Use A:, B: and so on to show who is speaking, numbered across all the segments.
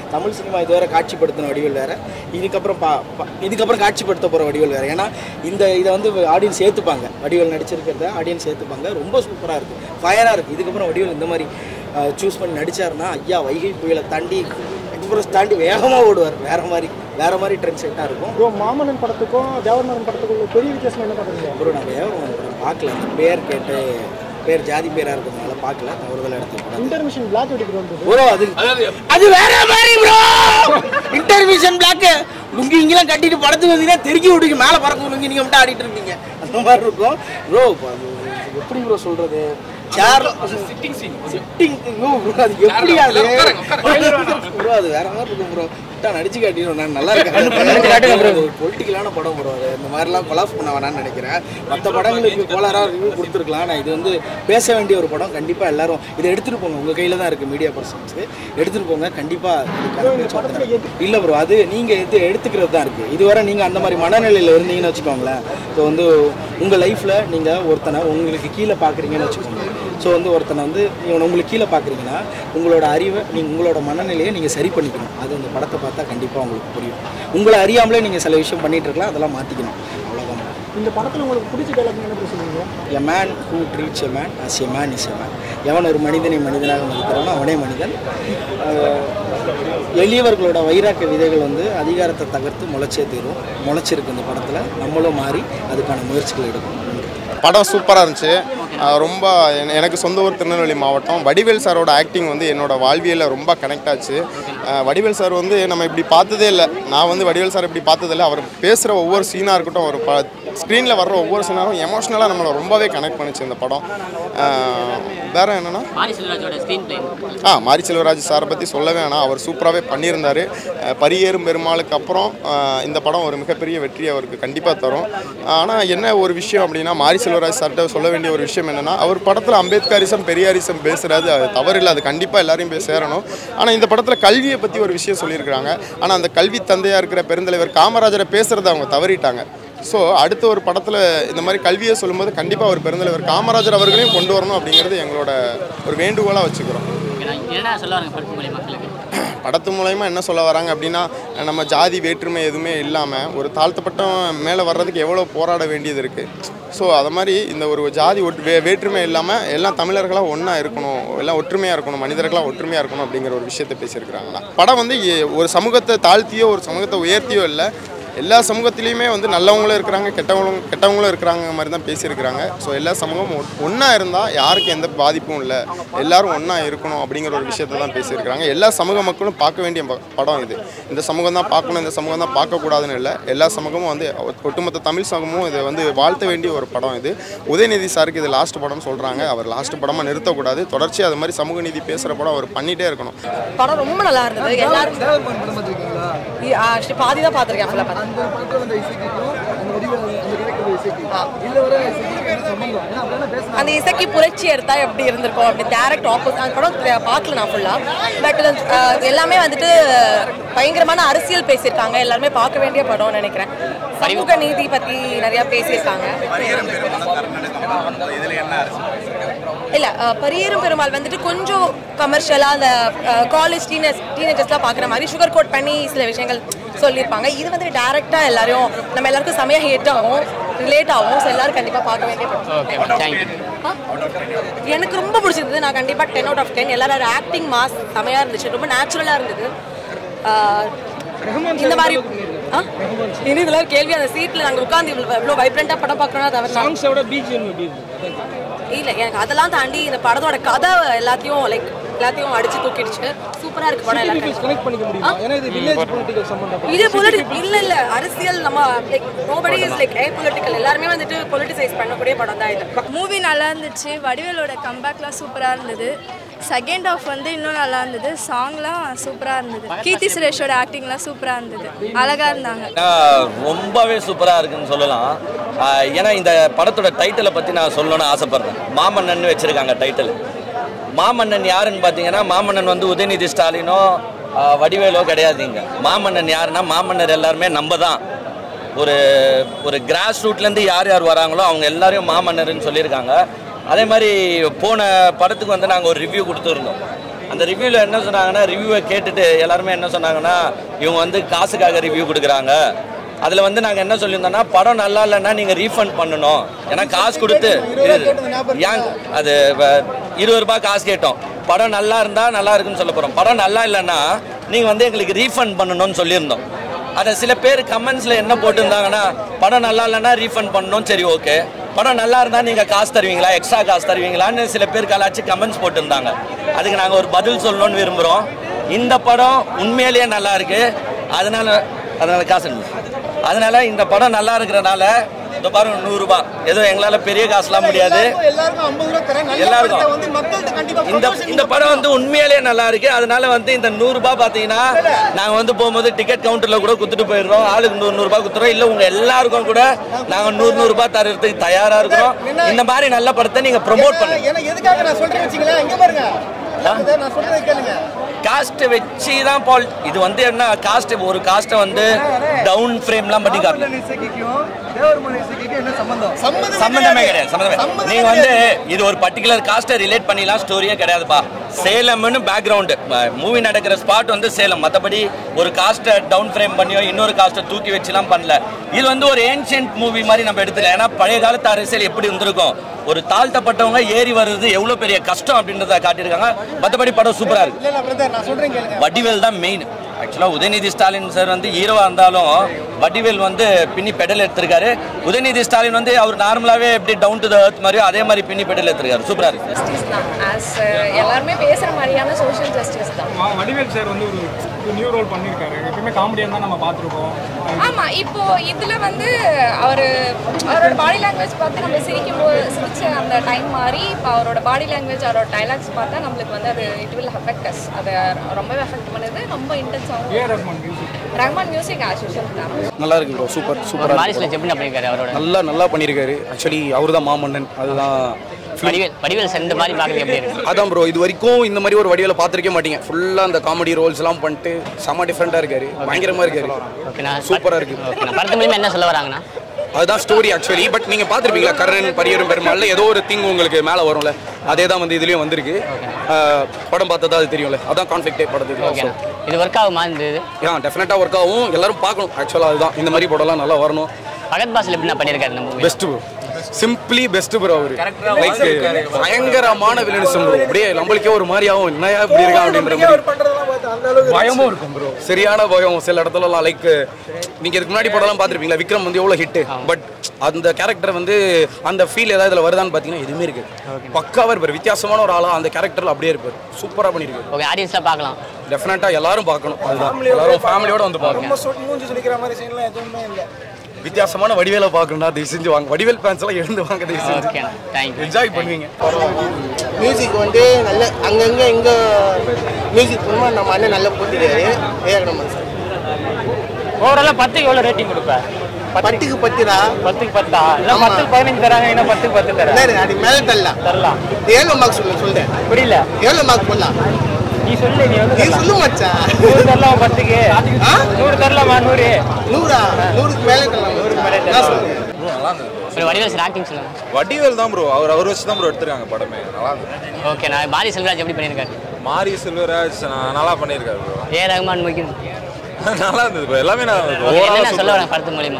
A: Tamil cinema இதுவரை காட்சிப்படுத்தின வடிவேல் வேறு இதுக்கப்புறம் பா பா- இதுக்கப்புறம் காட்சிப்படுத்த போகிற வடிவேல் வேறு ஏன்னா இந்த இதை வந்து ஆடியன்ஸ் ஏற்றுப்பாங்க வடிவேல் நடிச்சிருக்கிறத ஆடியன்ஸ் ஏற்றுப்பாங்க ரொம்ப சூப்பராக இருக்குது ஃபயராக இருக்குது இதுக்கப்புறம் வடிவேல் இந்த மாதிரி சூஸ் பண்ணி நடிச்சாருன்னா ஐயா வைகை புயலை தாண்டி எக்ஸ்பிரஸ் தாண்டி வேகமாக ஓடுவார் வேற மாதிரி வேற மாதிரி ட்ரெண்ட் செட்டாக இருக்கும்
B: ப்ரோ மாமன்னன் படத்துக்கும் தேவர்மரன் படத்துக்கும் உள்ள பெரிய வித்தியாசம் என்ன பண்ணுறீங்க
A: அப்புறம் நான் வேற ஒன்று படம் பார்க்கல அந்த பேர் கேட்டு பேர் ஜாதி பேராக இருக்கிறதுனால பார்க்கல தவறுதல் எடுத்த படம்
B: இன்டர்மிஷன் பிளாக் அடிக்கிற வந்தது
A: ப்ரோ அது அது வேற மாதிரி ப்ரோ இன்டர்வியூஷன் பிளாக் லுங்கி இங்கெல்லாம் கட்டிட்டு படத்துக்கு வந்தீங்கன்னா தெருக்கி விடுங்க மேலே பறக்கும் லுங்கி நீங்கள் மட்டும் ஆடிட்டு இருக்கீங்க அந்த மாதிரி இருக்கும் ப்ரோ எப்படி ப்ரோ சொல்றது chair sitting scene sitting bro அது எப்படி அது ப்ரோ அது வேற மாதிரி இருக்கும் ப்ரோ விட்டா நடிச்சு காட்டிடும் நான் நல்லா இருக்கேன் பொலிட்டிக்கலான படம் ப்ரோ அது இந்த மாதிரிலாம் கொலாஸ் பண்ண வேணாம்னு நினைக்கிறேன் மற்ற படங்களுக்கு கோளாராக ரிவ்யூ கொடுத்துருக்கலாம் நான் இது வந்து பேச வேண்டிய ஒரு படம் கண்டிப்பாக எல்லாரும் இதை எடுத்துகிட்டு போங்க உங்கள் கையில் தான் இருக்குது மீடியா பர்சன்ஸ் எடுத்துகிட்டு போங்க கண்டிப்பாக இல்லை ப்ரோ அது நீங்கள் எது எடுத்துக்கிறது தான் இருக்குது இதுவரை நீங்கள் அந்த மாதிரி மனநிலையில் இருந்தீங்கன்னு வச்சுக்கோங்களேன் ஸோ வந்து உங்கள் லைஃப்பில் நீங்கள் ஒருத்தனை உங்களுக்கு கீழே பார்க்குறீங்கன்னு வச்சுக்கோங்க ஸோ வந்து ஒருத்தனை வந்து இவனை உங்களுக்கு கீழே பார்க்குறீங்கன்னா உங்களோட அறிவை நீங்கள் உங்களோட மனநிலையை நீங்கள் சரி பண்ணிக்கணும் அது அந்த படத்தை பார்த்தா கண்டிப்பாக உங்களுக்கு புரியும் உங்களை அறியாமலே நீங்கள் சில விஷயம் பண்ணிட்டு இருக்கலாம் அதெல்லாம் மாற்றிக்கணும் அவ்வளோதான்
B: இந்த படத்தில் உங்களுக்கு பிடிச்ச டைலாக் என்ன ப்ரோ சொல்லுவீங்க
A: a man who treats a man as a man is a man எவன் ஒரு மனிதனை மனிதனாக மதிக்கிறானோ அவனே மனிதன் அஹ், எளியவர்களோட வைராக்க விதைகள் வந்து அதிகாரத்தை தகர்த்து முளைச்சே தீரும் முளைச்சிருக்கு இந்த படத்தில் நம்மளும் மாறி அதுக்கான முயற்சிகள் எடுக்கணும்
C: படம் சூப்பராக இருந்துச்சு அஹ் ரொம்ப என- எனக்கு சொந்த ஊர் திருநெல்வேலி மாவட்டம் வடிவேல் சாரோட ஆக்டிங் வந்து என்னோட வாழ்வியலில் ரொம்ப கனெக்ட் ஆச்சு அஹ் வடிவேல் சார் வந்து நம்ம இப்படி பார்த்ததே இல்லை நான் வந்து வடிவேல் சார் இப்படி பார்த்ததில்ல அவர் பேசுகிற ஒவ்வொரு சீனாக இருக்கட்டும் ஒரு ப ஸ்க்ரீனில் வர்ற ஒவ்வொரு சீனாகவும் எமோஷ்னலாக நம்மளை ரொம்பவே கனெக்ட் பண்ணுச்சு இந்த படம் அஹ் வேற என்னென்னா
D: மாரி செல்வராஜோட ஸ்க்ரீன் பிளே
C: ஆ மாரி செல்வராஜ் சாரை பற்றி சொல்லவே வேணாம் அவர் சூப்பராகவே பண்ணியிருந்தார் அஹ் பரியேறும் பெருமாளுக்கு அப்புறம் அஹ் இந்த படம் ஒரு மிகப்பெரிய வெற்றி அவருக்கு கண்டிப்பாக தரும் ஆனால் என்ன ஒரு விஷயம் அப்படின்னா மாரி செல்வராஜ் சார்கிட்ட சொல்ல வேண்டிய ஒரு விஷயம் என்னென்னா அவர் படத்தில் அம்பேத்கரிசம் பெரியாரிசம் பேசுகிறது அது தவறில்லை அது கண்டிப்பாக எல்லாரையும் போய் சேரணும் ஆனால் இந்த படத்தில் கல்வியை பற்றி ஒரு விஷயம் சொல்லியிருக்கிறாங்க ஆனால் அந்த கல்வி தந்தையாக இருக்கிற பெருந்தலைவர் காமராஜரை பேசுகிறத அவங்க தவறிட்டாங்க ஸோ அடுத்த ஒரு படத்தில் இந்த மாதிரி கல்வியை சொல்லும்போது கண்டிப்பாக ஒரு பெருந்தலைவர் காமராஜர் அவர்களையும் கொண்டு வரணும் அப்படிங்கிறது எங்களோட ஒரு வேண்டுகோளாக வச்சுக்கிறோம்
D: என்ன சொல்ல வரீங்க படத்து மூலிய மக்களுக்கு
C: படத்து மூலயமா என்ன சொல்ல வராங்க அப்படின்னா நம்ம ஜாதி வேற்றுமை எதுவுமே இல்லாமல் ஒரு தாழ்த்தப்பட்டவன் மேலே வர்றதுக்கு எவ்வளோ போராட வேண்டியது இருக்குது ஸோ அது மாதிரி இந்த ஒரு ஜாதி ஒட் வே வேற்றுமை இல்லாமல் எல்லாம் தமிழர்களாக ஒன்றா இருக்கணும் எல்லாம் ஒற்றுமையாக இருக்கணும் மனிதர்களாக ஒற்றுமையாக இருக்கணும் அப்படிங்கிற ஒரு விஷயத்தை பேசியிருக்கிறாங்களா படம் வந்து எ- ஒரு சமூகத்தை தாழ்த்தியோ ஒரு சமூகத்தை உயர்த்தியோ இல்லை எல்லா சமூகத்திலையுமே வந்து நல்லவங்களும் இருக்கிறாங்க கெட்டவங்களும் கெட்டவங்களும் இருக்கிறாங்க மாதிரி தான் பேசியிருக்கிறாங்க ஸோ எல்லா சமூகமும் ஒன்றா இருந்தால் யாருக்கும் எந்த பாதிப்பும் இல்லை எல்லாரும் ஒன்றா இருக்கணும் அப்படிங்கிற ஒரு விஷயத்தை தான் பேசியிருக்கிறாங்க எல்லா சமூக மக்களும் பார்க்க வேண்டிய ப- படம் இது இந்த சமூகம் தான் பார்க்கணும் இந்த சமூகம் தான் பார்க்கக்கூடாதுன்னு இல்லை எல்லா சமூகமும் வந்து ஒ- ஒட்டுமொத்த தமிழ் சமூகமும் இதை வந்து வாழ்த்த வேண்டிய ஒரு படம் இது உதயநிதி சாருக்கு இது லாஸ்ட் படம்னு சொல்கிறாங்க அவர் லாஸ்ட் படமாக நிறுத்தக்கூடாது தொடர்ச்சியாக அது மாதிரி சமூக நீதி பேசுகிற படம் அவர் பண்ணிகிட்டே இருக்கணும்
E: படம் ரொம்ப நல்லா இருந்தது எல்லாரும் ஆக்சுவலி பாதி தான் பார்த்துருக்கேன் ஃபுல்லாக பார்த்து அந்த இசைக்கு புரட்சி எடுத்தா எப்படி இருந்திருக்கும் அப்படி டேரக்ட் ஆப்போசிட் அந்த படம் தெ- பார்க்கல நான் ஃபுல்லா பட் எல்லாமே வந்துட்டு பயங்கரமான அரசியல் பேசியிருக்காங்க எல்லாருமே பார்க்க வேண்டிய படம்னு நினைக்கிறேன் சமூக நீதி பத்தி நிறைய பேசியிருக்காங்க இல்ல அஹ், பரியேறும் பெருமாள் வந்துட்டு கொஞ்சம் கமர்ஷியலா அந்த காலேஜ் டீனேஜ் டீனேஜர்ஸ்லாம் பார்க்குற மாதிரி சுகர் கோட் பண்ணி சில விஷயங்கள் சொல்லியிருப்பாங்க இது வந்து டேரக்டா எல்லாரையும் நம்ம எல்லாருக்கும் செமையா ஹிட் ஆகும் ரிலேட் ஆகும் ஸோ எல்லாரும் கண்டிப்பா பார்க்க வேண்டிய படம்
D: தேங்க்யூ
E: ஆ? எனக்கு ரொம்ப பிடிச்சிருந்தது நான் கண்டிப்பா டென் அவுட் ஆஃப் டென் எல்லாரோட ஆக்டிங் மாஸ் செமையா இருந்துச்சு ரொம்ப நேச்சுரலா இருந்தது ஆஹ், இந்த மாதிரி ஆ? இனி இதெல்லாம் கேள்வி அந்த சீட்ல நாங்க உட்காந்து இவ்வளவு வைப்ரண்டா படம் பார்க்கறோம்னா தவிர
B: சாங்ஸோட பிஜிஎம் எப்படி இருக்கு
E: இல்ல எனக்கு அதெல்லாம் தாண்டி இந்த படத்தோட கதை எல்லாத்தையும் லைக் எல்லாத்தையும் அடிச்சு தூக்கிடுச்சு சூப்பரா இருக்கு படம் எல்லாருக்கும்
B: கனெக்ட் பண்ணிக்க முடியுமா ஏன்னா இது வில்லேஜ் பொலிட்டிக்கல் சம்பந்தம்
E: இது பொலிட்டி இல்ல இல்ல அரசியல் நம்ம like nobody is like a political எல்லாருமே வந்துட்டு பொலிட்டிசைஸ் பண்ணக்கூடிய படம் தான் இது
F: மூவி நல்லா இருந்துச்சு வடிவேலோட கம்பேக்லாம் சூப்பராக இருந்தது செகண்ட் ஆஃப் வந்து இன்னும் நல்லா இருந்தது சாங்லாம் சூப்பராக இருந்தது கீர்த்தி சுரேஷோட ஆக்டிங்லாம் சூப்பராக இருந்தது அழகாக இருந்தாங்க
G: ஏன்னா, ரொம்பவே சூப்பராக இருக்குன்னு சொல்லலாம் ஆஹ் ஏன்னா இந்த படத்தோட டைட்டிலை பற்றி நான் சொல்லணும்னு ஆசைப்பட்றேன் மாமன்னன் வச்சுருக்காங்க டைட்டில் மாமன்னன் யாருன்னு பார்த்தீங்கன்னா மாமன்னன் வந்து உதயநிதி ஸ்டாலினோ ஆஹ் வடிவேலோ கிடையாதுங்க மாமன்னன் யாருன்னா மாமன்னர் எல்லாருமே நம்ம தான் ஒரு ஒரு கிராஸ் ரூட்லேருந்து யார் யார் வராங்களோ அவங்க எல்லாரையும் மாமன்னர்னு சொல்லியிருக்காங்க அதே மாதிரி போன படத்துக்கு வந்து நாங்கள் ஒரு ரிவ்யூ கொடுத்துருந்தோம் அந்த ரிவ்யூவில் என்ன சொன்னாங்கன்னா ரிவ்யூவை கேட்டுட்டு எல்லாருமே என்ன சொன்னாங்கன்னா இவங்க வந்து காசுக்காக ரிவ்யூ கொடுக்குறாங்க அதில் வந்து நாங்கள் என்ன சொல்லியிருந்தோம்னா படம் நல்லா இல்லைன்னா நீங்கள் ரீஃபண்ட் பண்ணணும் ஏன்னா காசு கொடுத்து ஏன் அது வ- இருபது ரூபாய் காசு கேட்டோம் படம் நல்லா இருந்தால் நல்லா இருக்குன்னு சொல்ல போகிறோம் படம் நல்லா இல்லைன்னா நீங்கள் வந்து எங்களுக்கு ரீஃபண்ட் பண்ணணும்னு சொல்லியிருந்தோம் அதை சில பேர் கமெண்ட்ஸில் என்ன போட்டிருந்தாங்கன்னா படம் நல்லா இல்லைன்னா ரீஃபண்ட் பண்ணணும் சரி ஓகே படம் நல்லா இருந்தால் நீங்கள் காசு தருவீங்களா எக்ஸ்ட்ரா காசு தருவீங்களான்னு சில பேர் கலாச்சி கமெண்ட்ஸ் போட்டிருந்தாங்க அதுக்கு நாங்கள் ஒரு பதில் சொல்லணும்னு விரும்புகிறோம் இந்த படம் உண்மையிலேயே நல்லா இருக்கு அதனால அதனால காசு இல்லை. அதனால இந்த படம் நல்லா இருக்கிறனால இந்த பாருங்க நூறுரூபா ஏதோ எங்களால் பெரிய காசுலாம் முடியாது
B: எல்லாருக்கும் ஐம்பது ரூபா தரேன் நல்ல
G: எல்லாருக்கும்.
B: படத்தை வந்து மக்கள்கிட்ட கண்டிப்பா
G: இந்த
B: promotion
G: இந்த படம் வந்து உண்மையிலேயே நல்லா இருக்கு அதனால வந்து இந்த நூறு ரூபாய் பாத்தீங்கன்னா நாங்க வந்து போகும்போது டிக்கெட் கவுண்டர்ல கூட குத்துட்டு போயிடுறோம் ஆளுக்கு நூறு நூறு ரூபாய் குத்துறோம் இல்ல உங்க எல்லாருக்கும் கூட நாங்க நூறு நூறு ரூபாய் தரதுக்கு தயாரா இருக்கிறோம் இந்த மாதிரி நல்ல படத்தை நீங்க ப்ரோமோட் பண்ணுங்க
B: ஏன்னா எதுக்காக நான் சொல்றேன் வச்சுங்களேன் இங்க பாருங்க இதை நான் சொல்றதை கேளுங்க
G: காஸ்ட் வச்சு தான் பால் இது வந்து என்ன காஸ்ட் ஒரு காஸ்ட்டை வந்து டவுன் ஃப்ரேம்லாம் பண்ணி காட்டணும் சம்பந்தமே கிடையாது சம்பந்தமே நீங்க வந்து இது ஒரு பர்டிகுலர் காஸ்ட்டை ரிலேட் பண்ணிலாம் ஸ்டோரியே கிடையாதுப்பா சேலம்னு பேக்ரவுண்டு மூவி நடக்கிற ஸ்பாட் வந்து சேலம் மற்றபடி ஒரு காஸ்ட்டை டவுன் ஃப்ரேம் பண்ணியோ இன்னொரு காஸ்ட்டை தூக்கி வச்சுலாம் பண்ணல இது வந்து ஒரு ஏன்ஷியன்ட் மூவி மாதிரி நம்ம எடுத்துக்கலாம் ஏன்னா பழைய காலத்து அரசியல் எப்படி இருந்திருக்கும் ஒரு தாழ்த்தப்பட்டவங்க ஏறி வர்றது எவ்வளோ பெரிய கஷ்டம் அப்படின்றத காட்டியிருக்காங்க மற்றபடி படம் சூப்பராக இருக்கு
B: இல்ல இல்ல பிரதர் நான் சொல்றேன் கேளுங்க
G: வடிவேல் தான் மெயின் ஆக்சுவலாக உதயநிதி ஸ்டாலின் சார் வந்து ஹீரோவாக இருந்தாலும் வடிவேல் வந்து பின்னி பெடல் எடுத்திருக்காரு உதயநிதி ஸ்டாலின் வந்து அவர் நார்மலாகவே எப்படி டவுன் டு த earth மாதிரியோ அதே மாதிரி பின்னி பெடல் எடுத்திருக்காரு சூப்பராக இருக்கு
H: ஜஸ்டிஸ் தான் ஆஸ் எல்லாருமே பேசுகிற மாதிரியான சோஷியல் ஜஸ்டிஸ் தான்
I: வ- வடிவேல் சார் வந்து ஒரு நியூ ரோல் பண்ணியிருக்காரு எப்பயுமே காமெடியாக தான் நம்ம பார்த்துருக்கோம்
H: ஆமாம் இப்போ இதில் வந்து அவர் அவரோட பாடி லாங்குவேஜ் பார்த்து நம்ம சிரிக்கும் போது சிரிச்ச அந்த டைம் மாதிரி இப்போ அவரோட பாடி லாங்குவேஜ் அவரோட டைலாக்ஸ் பார்த்தா நம்மளுக்கு வந்து அது இட் வில் அஃபெக்ட் அஸ் அதை ரொம்பவே அஃபெக்ட் பண்ணுது ரொம்ப இன்டென்ஸாகவும்
I: A Rahman music
H: Rahman music as usual தான்
J: நல்லா இருக்கு ப்ரோ சூப்பர் சூப்பராக
D: வாரிசுல எப்படி பண்ணியிருக்காரு அவரோட
J: நல்லா நல்லா பண்ணியிருக்காரு ஆக்சுவலி அவர் தான் மாமன்னன் அதுதான்
D: வடிவேல் வடிவேல் சார் இந்த மாதிரி பார்க்குறது எப்படி இருக்கு
J: அதான் ப்ரோ இது வரைக்கும் இந்த மாதிரி ஒரு வடிவேல பார்த்துருக்கே மாட்டீங்க ஃபுல்லாக அந்த காமெடி ரோல்ஸ்லாம் பண்ணிட்டு செம்ம டிஃப்ரெண்ட்டாக இருக்காரு பயங்கரமாக இருக்காரு
D: ஓகே நான்
J: சூப்பராக இருக்கு
D: ஓகே நான் படத்து மூலியமா என்ன சொல்ல வராங்கன்னா
J: அதுதான் ஸ்டோரி ஆக்சுவலி பட் நீங்கள் பார்த்துருப்பீங்களா கர்ணன் பரியரும் பெருமாள்ல ஏதோ ஒரு திங் உங்களுக்கு மேலே வரும்ல அதே தான் வந்து இதுலேயும் வந்திருக்கு ஆஹ், படம் பார்த்ததா அது தெரியும்ல அதான் கான்ஃப்ளிக்டே படத்துக்கு
D: ஓகே இது ஒர்க் ஆகுமா இந்த இது
J: ஏன் டெஃபினட்டாக ஒர்க் ஆகும் எல்லாரும் பார்க்கணும் ஆக்சுவலாக அதுதான் இந்த மாதிரி படம்லாம் நல்லா வரணும்
D: பகத் பாசில் எப்படி நான் பண்ணியிருக்காரு இந்த movie
J: best bro simply best bro அவரு லைக் பயங்கரமான வில்லனிசம் ப்ரோ அப்படியே நம்மளுக்கே ஒரு மாதிரி ஆகும் என்னையா இப்படி இருக்கான் அப்படின்ற மாதிரி
B: பண்றதெல்லாம் பார்த்து அந்த அளவுக்கு
J: பயமும் இருக்கும் ப்ரோ சரியான பயம் சில இடத்துலலாம் லைக் நீங்க இதுக்கு முன்னாடி படம்லாம் பார்த்துருப்பீங்களா விக்ரம் வந்து எவ்வளோ ஹிட் பட் அந்த கேரக்டர் வந்து அந்த ஃபீல் ஏதாவது இதில் வருதான்னு பார்த்தீங்கன்னா எதுவுமே இருக்கு பக்காவாக இருப்பார் வித்தியாசமான ஒரு ஆளா அந்த கேரக்டர்ல அப்படியே இருப்பார் சூப்பராக பண்ணியிருக்காரு
D: ஓகே ஆடியன்ஸ்லாம் பார்க்கலாம்
J: டெஃபினட்டாக எல்லாரும் பார்க்கணும் அதுதான் எல்லாரும் ஃபேமிலியோட வந்து பார்க்கணும்
B: ரொம்ப சொ- மூஞ்சி சுளிக்கிற மாதிரி சீன்லாம் எதுவுமே இல்லை
J: வித்தியாசமான வடிவேலை பார்க்கணும்னா தயவு செஞ்சு வாங்க வடிவேல் ஃபேன்ஸ் எல்லாம் எழுந்து வாங்க தயவு செஞ்சு
D: ஓகே தேங்க்யூ
J: என்ஜாய் பண்ணுவீங்க
A: மியூசிக் வந்து நல்ல அங்கங்கே எங்கே மியூசிக் மூலமாக நம்ம அண்ணன் நல்லா போட்டுருக்காரு ஏஆர் ரஹ்மான் சார்
I: ஓவராலாக பத்துக்கு எவ்வளோ ரேட்டிங் கொடுப்பேன்
A: பத்துக்கு பத்துடா
I: பத்துக்கு பத்தா இல்லை
A: ஆமா.
I: பத்துக்கு பதினஞ்சு தராங்க என்ன பத்துக்கு பத்து தரேன்
A: என்ன அது மேலே தரலாம்
I: தரலாம்
A: எவ்வளோ மார்க் சொல்லு சொல்கிறேன்
I: புரியல
A: எவ்வளோ மார்க் போடலாம்
I: நீ சொல்லு நீ வந்து
A: நீ
I: தரலாம்.
A: சொல்லு மச்சான்
I: நூறு தரலாம் பத்துக்கு
A: ஆ?
I: நூறு தரலாமா நூறு
A: நூறா நூறுக்கு மேலே தரலாம் நூறுக்கு மேலே நான் சொல்லுங்கள்
D: ஒரு வடிவேல் சார் ஆக்டிங் சொல்லுங்க
K: வடிவேல் தான் ப்ரோ அவர் அவர் வச்சு தான் ப்ரோ எடுத்திருக்காங்க படமே நல்லா இருந்தது
D: ஓகே நான் பாரி செல்வராஜ் எப்படி பண்ணியிருக்காரு
K: மாரி செல்வராஜ் நான் நல்லா பண்ணியிருக்காரு ப்ரோ
D: ஏ ரஹ்மான் முக்கியம்
K: நல்லா இருந்தது ப்ரோ எல்லாமே நான்
D: ஓகே என்ன சொல்ல வரேன் படத்து மூலியமா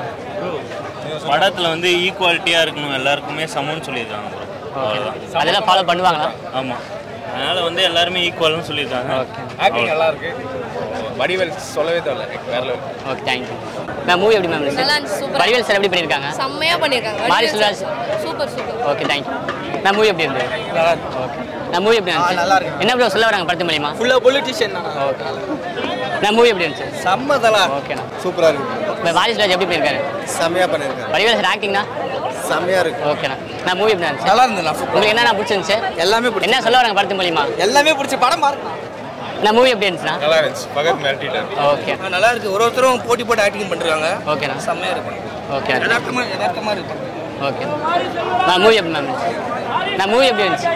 L: படத்தில் வந்து ஈக்குவாலிட்டியாக இருக்கணும் எல்லாருக்குமே சமம்னு சொல்லியிருக்காங்க ப்ரோ அவ்வளோதான்
D: அதெல்லாம் ஃபாலோ பண்ணுவாங்களா
L: ஆமாம் அதனால் வந்து எல்லாருமே ஈக்குவல்னு சொல்லியிருக்காங்க
K: ஆக்டிங் நல்லா இருக்கு வடிவேல் சொல்லவே தேவையில்ல வேற level.
D: Okay thank you ma'am movie எப்படி மேம்
E: நல்லா இருந்துச்சு, super.
D: வடிவேல் சார் எப்படி பண்ணியிருக்காங்க
E: செம்மையா பண்ணிருக்காங்க
D: Mari Selvaraj
E: super super
D: okay thank you நான் மூவி எப்படி இருந்தது ஓகே நான் மூவி எப்படி இருந்துச்சு நல்லா இருக்கு என்ன ப்ரோ சொல்ல வராங்க படத்து மூலியமா
A: ஃபுல்லாக பொலிட்டிஷியன்
D: ஓகே நான் மூவி எப்படி இருந்துச்சு
A: செம்மதலா
D: ஓகேண்ணா
A: சூப்பராக இருக்கு
D: இப்போ வாரிஸ் ராஜ் எப்படி பண்ணியிருக்காரு
A: செம்மையாக பண்ணியிருக்காரு
D: வடிவேல் சார் ஆக்டிங்னா
A: செம்மையாக இருக்கு
D: ஓகேண்ணா நான் மூவி எப்படி இருந்துச்சு
A: நல்லா இருந்தது நான்
D: உங்களுக்கு என்னென்ன பிடிச்சிருந்துச்சு
A: எல்லாமே
D: என்ன சொல்ல வராங்க படத்து மூலியமா
A: எல்லாமே பிடிச்ச படம் பாருங்க
D: நான் மூவி எப்படி இருந்துச்சுண்ணா
K: நல்லா இருந்துச்சு பகத் மிரட்டிட்டார்
D: ஓகே
A: நல்லா இருக்கு ஒரு ஒருத்தரும் போட்டி போட்டு ஆக்டிங் பண்ணிருக்காங்க
D: ஓகேண்ணா
A: செம்மையாக இருக்கு
D: ஓகே
A: யதார்த்தமா யதார்த்தமா இருக்கு
D: ஓகே நான் மூவி எப்படி மேம் நான் மூவி எப்படி இருந்துச்சு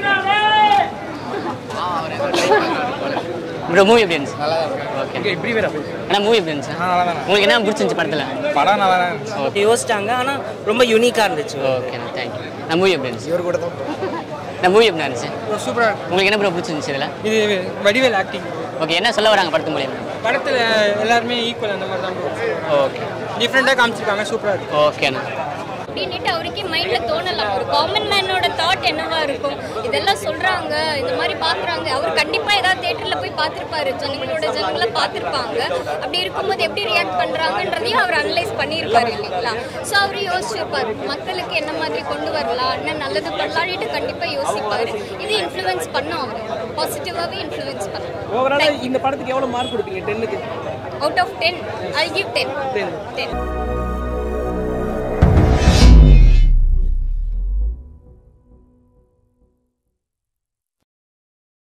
D: ப்ரோ மூவி எப்படி இருந்துச்சு ஓகே
I: இப்படி வேற
D: அண்ணா மூவி எப்படி இருந்துச்சு உங்களுக்கு என்ன பிடிச்சிருந்துச்சு படத்தில்
I: படம் நல்லா தான் இருந்துச்சு
D: ஓகே
A: யோசிச்சாங்க ஆனால் ரொம்ப யூனிக்காக இருந்துச்சு
D: ஓகேண்ணா தேங்க்யூ நான் மூவி எப்படி இருந்துச்சு
A: இவர் கூட தான்
D: இந்த மூவி எப்படி இருந்துச்சு
M: சூப்பராக
D: உங்களுக்கு என்ன ப்ரோ பிடிச்சிருந்துச்சு இதில்
M: இது வடிவேல் ஆக்டிங்
D: ஓகே என்ன சொல்ல வராங்க படத்து மூலியமா
M: படத்தில் எல்லாருமே ஈக்குவல் அந்த மாதிரி தான்
D: ஓகே
M: டிஃப்ரெண்ட்டாக காமிச்சிருக்காங்க சூப்பராக இருக்கு
D: ஓகேண்ணா
N: அப்படின்னுட்டு அவருக்கே மைண்டில் தோணலாம் ஒரு காமன் மேனோட தாட் என்னவா இருக்கும் இதெல்லாம் சொல்கிறாங்க இந்த மாதிரி பார்க்குறாங்க அவர் கண்டிப்பாக ஏதாவது தேட்டரில் போய் பார்த்துருப்பாரு ஜனங்களோட ஜனங்களை பார்த்துருப்பாங்க அப்படி இருக்கும்போது எப்படி ரியாக்ட் பண்ணுறாங்கன்றதையும் அவர் அனலைஸ் பண்ணியிருப்பாரு இல்லைங்களா ஸோ அவர் யோசிச்சிருப்பார் மக்களுக்கு என்ன மாதிரி கொண்டு வரலாம் என்ன நல்லது பண்ணலான்ட்டு கண்டிப்பாக யோசிப்பார் இது இன்ஃப்ளூயன்ஸ் பண்ணும் அவர் பாசிட்டிவாகவே இன்ஃப்ளூயன்ஸ் பண்ணும்
A: ஓவராலாக இந்த படத்துக்கு எவ்வளோ மார்க் கொடுப்பீங்க டென்னுக்கு
N: out of ten I give ten ten